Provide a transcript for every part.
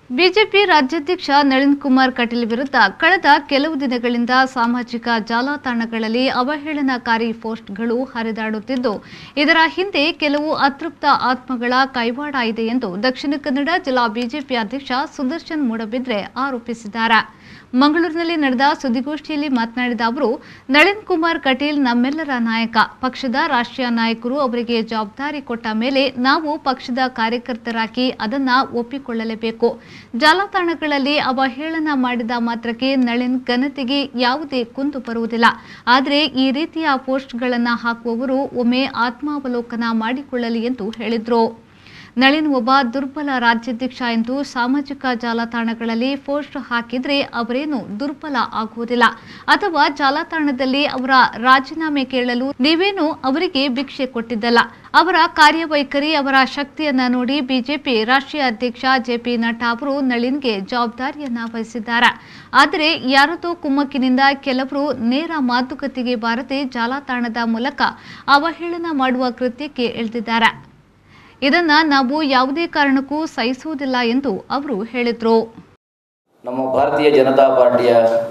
BJP ರಾಜ್ಯಾಧ್ಯಕ್ಷ ನಳಿನ್ ಕುಮಾರ್ ಕಟೀಲ್ ವಿರುದ್ಧ ಕಳೆದ ಕೆಲವು ದಿನಗಳಿಂದ ಸಾಮಾಜಿಕ ಜಾಲತಾಣಗಳಲ್ಲಿ ಅವಹೇಳನಕಾರಿ ಪೋಸ್ಟ್ಗಳು ಹರಿದಾಡುತ್ತಿದ್ದು ಇದರ ಹಿಂದೆ ಕೆಲವು ಅತೃಪ್ತ ಆತ್ಮಗಳ ಕೈವಾಡ ಇದೆ ಎಂದು ದಕ್ಷಿಣ ಕನ್ನಡ ಜಿಲ್ಲಾ ಬಿಜೆಪಿ ಅಧ್ಯಕ್ಷ ಸುದರ್ಶನ್ ಮೂಡಬಿದ್ರೆ ಆರೋಪಿಸಿದ್ದಾರೆ ಮಂಗಳೂರಿನಲ್ಲಿ ನಡೆದ ಸುದ್ದಿಗೋಷ್ಠಿಯಲ್ಲಿ ಮಾತನಾಡಿದ ಅವರು ನಳಿನ್ ಕುಮಾರ್ ಕಟೀಲ್ ನಮ್ಮೆಲ್ಲರ ನಾಯಕ ಪಕ್ಷದ ರಾಷ್ಟ್ರೀಯ ನಾಯಕರು ಅವರಿಗೆ ಜವಾಬ್ದಾರಿ ಕೊಟ್ಟ ಮೇಲೆ ನಾವು ಪಕ್ಷದ ಕಾರ್ಯಕರ್ತರಾಗಿ ಅದನ್ನ ಒಪ್ಪಿಕೊಳ್ಳಲೇಬೇಕು ಜಾಲತಾಣಗಳಲ್ಲಿ ಅವಹೇಳನ ಮಾಡಿದ ಮಾತ್ರಕ್ಕೆ ನಳಿನ್ ಘನತೆಗೆ ಯಾವುದೇ ಕುಂದು ಬರುವುದಿಲ್ಲ ಆದರೆ ಈ ರೀತಿಯ ಪೋಸ್ಟ್ಗಳನ್ನು ಹಾಕುವವರು ಒಮ್ಮೆ ಆತ್ಮಾವಲೋಕನ ಮಾಡಿಕೊಳ್ಳಲಿ ಎಂದು ಹೇಳಿದರು ನಳಿನ್ ಒಬ್ಬ ದುರ್ಬಲ ರಾಜ್ಯಾಧ್ಯಕ್ಷ ಎಂದು ಸಾಮಾಜಿಕ ಜಾಲತಾಣಗಳಲ್ಲಿ ಪೋಸ್ಟ್ ಹಾಕಿದ್ರೆ ಅವರೇನು ದುರ್ಬಲ ಆಗುವುದಿಲ್ಲ ಅಥವಾ ಜಾಲತಾಣದಲ್ಲಿ ಅವರ ರಾಜೀನಾಮೆ ಕೇಳಲು ನೀವೇನು ಅವರಿಗೆ ಭಿಕ್ಷೆ ಕೊಟ್ಟಿದ್ದಲ್ಲ ಅವರ ಕಾರ್ಯವೈಖರಿ ಅವರ ಶಕ್ತಿಯನ್ನ ನೋಡಿ ಬಿಜೆಪಿ ರಾಷ್ಟ್ರೀಯ ಅಧ್ಯಕ್ಷ ಜೆಪಿ ನಡ್ಡಾ ಅವರು ನಳಿನ್ಗೆ ಜವಾಬ್ದಾರಿಯನ್ನ ವಹಿಸಿದ್ದಾರೆ ಆದರೆ ಯಾರದೋ ಕುಮ್ಮಕ್ಕಿನಿಂದ ಕೆಲವರು ನೇರ ಮಾತುಕತೆಗೆ ಬಾರದೆ ಜಾಲತಾಣದ ಮೂಲಕ ಅವಹೇಳನ ಮಾಡುವ ಕೃತ್ಯಕ್ಕೆ ಇಳಿದಿದ್ದಾರೆ ಇದನ್ನ ನಾವು ಯಾವುದೇ ಕಾರಣಕ್ಕೂ ಸಹಿಸುವುದಿಲ್ಲ ಎಂದು ಅವರು ಹೇಳಿದರು ನಮ್ಮ ಭಾರತೀಯ ಜನತಾ ಪಾರ್ಟಿಯ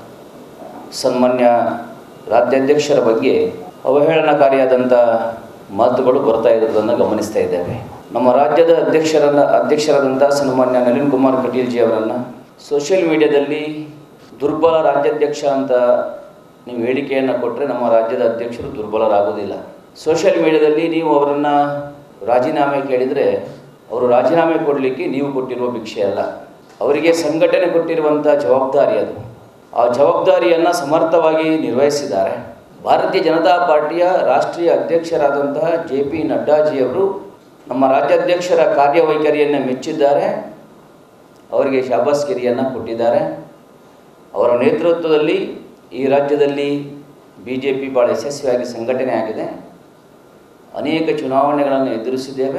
ಸನ್ಮಾನ್ಯ ರಾಜ್ಯಾಧ್ಯಕ್ಷರ ಬಗ್ಗೆ ಅವಹೇಳನಕಾರಿಯಾದಂಥ ಮಾತುಗಳು ಬರ್ತಾ ಇರೋದನ್ನು ಗಮನಿಸ್ತಾ ಇದ್ದೇವೆ ನಮ್ಮ ರಾಜ್ಯದ ಅಧ್ಯಕ್ಷರನ್ನ ಅಧ್ಯಕ್ಷರಾದಂಥ ಸನ್ಮಾನ್ಯ ನಳಿನ್ ಕುಮಾರ್ ಕಟೀಲ್ಜಿ ಅವರನ್ನು ಸೋಷಿಯಲ್ ಮೀಡಿಯಾದಲ್ಲಿ ದುರ್ಬಲ ರಾಜ್ಯಾಧ್ಯಕ್ಷ ಅಂತ ನೀವು ಹೇಳಿಕೆಯನ್ನು ಕೊಟ್ಟರೆ ನಮ್ಮ ರಾಜ್ಯದ ಅಧ್ಯಕ್ಷರು ದುರ್ಬಲರಾಗೋದಿಲ್ಲ ಸೋಷಿಯಲ್ ಮೀಡಿಯಾದಲ್ಲಿ ನೀವು ಅವರನ್ನು ರಾಜೀನಾಮೆ ಕೇಳಿದರೆ ಅವರು ರಾಜೀನಾಮೆ ಕೊಡಲಿಕ್ಕೆ ನೀವು ಕೊಟ್ಟಿರುವ ಭಿಕ್ಷೆ ಅಲ್ಲ ಅವರಿಗೆ ಸಂಘಟನೆ ಕೊಟ್ಟಿರುವಂಥ ಜವಾಬ್ದಾರಿ ಅದು ಆ ಜವಾಬ್ದಾರಿಯನ್ನು ಸಮರ್ಥವಾಗಿ ನಿರ್ವಹಿಸಿದ್ದಾರೆ ಭಾರತೀಯ ಜನತಾ ಪಾರ್ಟಿಯ ರಾಷ್ಟ್ರೀಯ ಅಧ್ಯಕ್ಷರಾದಂತಹ ಜೆ ಪಿ ನಡ್ಡಾಜಿಯವರು ನಮ್ಮ ರಾಜ್ಯಾಧ್ಯಕ್ಷರ ಕಾರ್ಯವೈಖರಿಯನ್ನು ಮೆಚ್ಚಿದ್ದಾರೆ ಅವರಿಗೆ ಶಾಬಾಸ್ಗಿರಿಯನ್ನು ಕೊಟ್ಟಿದ್ದಾರೆ ಅವರ ನೇತೃತ್ವದಲ್ಲಿ ಈ ರಾಜ್ಯದಲ್ಲಿ ಬಿ ಜೆ ಪಿ ಭಾಳ ಯಶಸ್ವಿಯಾಗಿ ಸಂಘಟನೆ ಆಗಿದೆ ಅನೇಕ ಚುನಾವಣೆಗಳನ್ನು ಎದುರಿಸಿದ್ದೇವೆ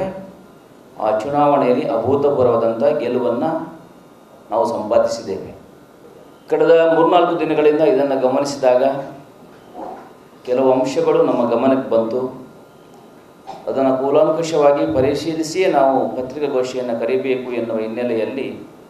ಆ ಚುನಾವಣೆಯಲ್ಲಿ ಅಭೂತಪೂರ್ವವಾದಂಥ ಗೆಲುವನ್ನು ನಾವು ಸಂಪಾದಿಸಿದ್ದೇವೆ ಕಳೆದ ಮೂರ್ನಾಲ್ಕು ದಿನಗಳಿಂದ ಇದನ್ನು ಗಮನಿಸಿದಾಗ ಕೆಲವು ಅಂಶಗಳು ನಮ್ಮ ಗಮನಕ್ಕೆ ಬಂತು ಅದನ್ನು ಕೂಲಂಕಷವಾಗಿ ಪರಿಶೀಲಿಸಿಯೇ ನಾವು ಪತ್ರಿಕಾಗೋಷ್ಠಿಯನ್ನು ಕರೀಬೇಕು ಎನ್ನುವ ಹಿನ್ನೆಲೆಯಲ್ಲಿ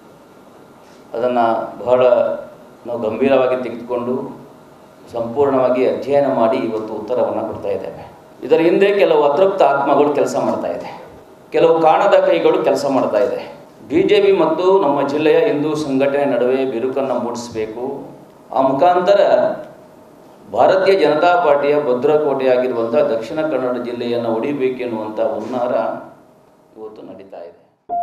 ಅದನ್ನು ಬಹಳ ನಾವು ಗಂಭೀರವಾಗಿ ತೆಗೆದುಕೊಂಡು ಸಂಪೂರ್ಣವಾಗಿ ಅಧ್ಯಯನ ಮಾಡಿ ಇವತ್ತು ಉತ್ತರವನ್ನು ಕೊಡ್ತಾ ಇದ್ದೇವೆ ಇದರ ಹಿಂದೆ ಕೆಲವು ಅತೃಪ್ತ ಆತ್ಮಗಳು ಕೆಲಸ ಮಾಡ್ತಾ ಇದೆ ಕೆಲವು ಕಾಣದ ಕೈಗಳು ಕೆಲಸ ಮಾಡ್ತಾ ಇದೆ ಬಿ ಜೆ ಪಿ ಮತ್ತು ನಮ್ಮ ಜಿಲ್ಲೆಯ ಹಿಂದೂ ಸಂಘಟನೆ ನಡುವೆ ಬಿರುಕನ್ನು ಮೂಡಿಸಬೇಕು ಆ ಮುಖಾಂತರ ಭಾರತೀಯ ಜನತಾ ಪಾರ್ಟಿಯ ಭದ್ರಕೋಟೆಯಾಗಿರುವಂಥ ದಕ್ಷಿಣ ಕನ್ನಡ ಜಿಲ್ಲೆಯನ್ನು ಹೊಡಿಬೇಕೆನ್ನುವಂಥ ಹುನ್ನಾರ ಇವತ್ತು ನಡೀತಾ ಇದೆ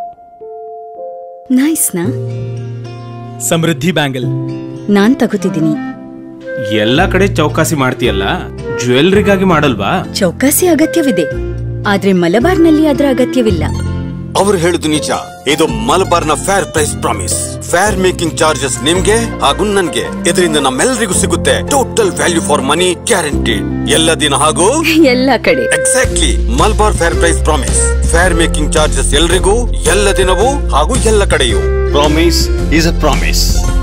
ನೈಸ್ನಾ ಸಮೃದ್ಧಿ ಬ್ಯಾಂಗಲ್ ನಾನ್ ತಗೋತಿದ್ದೀನಿ ಎಲ್ಲ ಕಡೆ ಚೌಕಾಸಿ ಮಾಡ್ತೀಯಲ್ಲ ಜ್ಯುವೆಲ್ರಿಗಾಗಿ ಮಾಡಲ್ವಾ ಚೌಕಾಸಿ ಅಗತ್ಯವಿದೆ ಆದ್ರೆ ಮಲಬಾರ್ನಲ್ಲಿ ಅದರ ಅಗತ್ಯವಿಲ್ಲ ಅವ್ರು ಹೇಳುದು ನಿಜ ಇದು ಮಲಬಾರ್ನ fair price promise fair making charges ನಿಮ್ಗೆ ಹಾಗೂ ನನ್ಗೆ ಇದರಿಂದ ನಮ್ಮೆಲ್ಲರಿಗೂ ಸಿಗುತ್ತೆ total value for money guaranteed ಎಲ್ಲ ದಿನ ಹಾಗೂ ಎಲ್ಲ ಕಡೆ exactly Malabar fair price promise fair making charges ಎಲ್ರಿಗೂ ಎಲ್ಲ ದಿನವೂ ಹಾಗೂ ಎಲ್ಲ ಕಡೆಯೂ ಪ್ರಾಮಿಸ್ ಇಸ್ ಅ ಪ್ರಾಮಿಸ್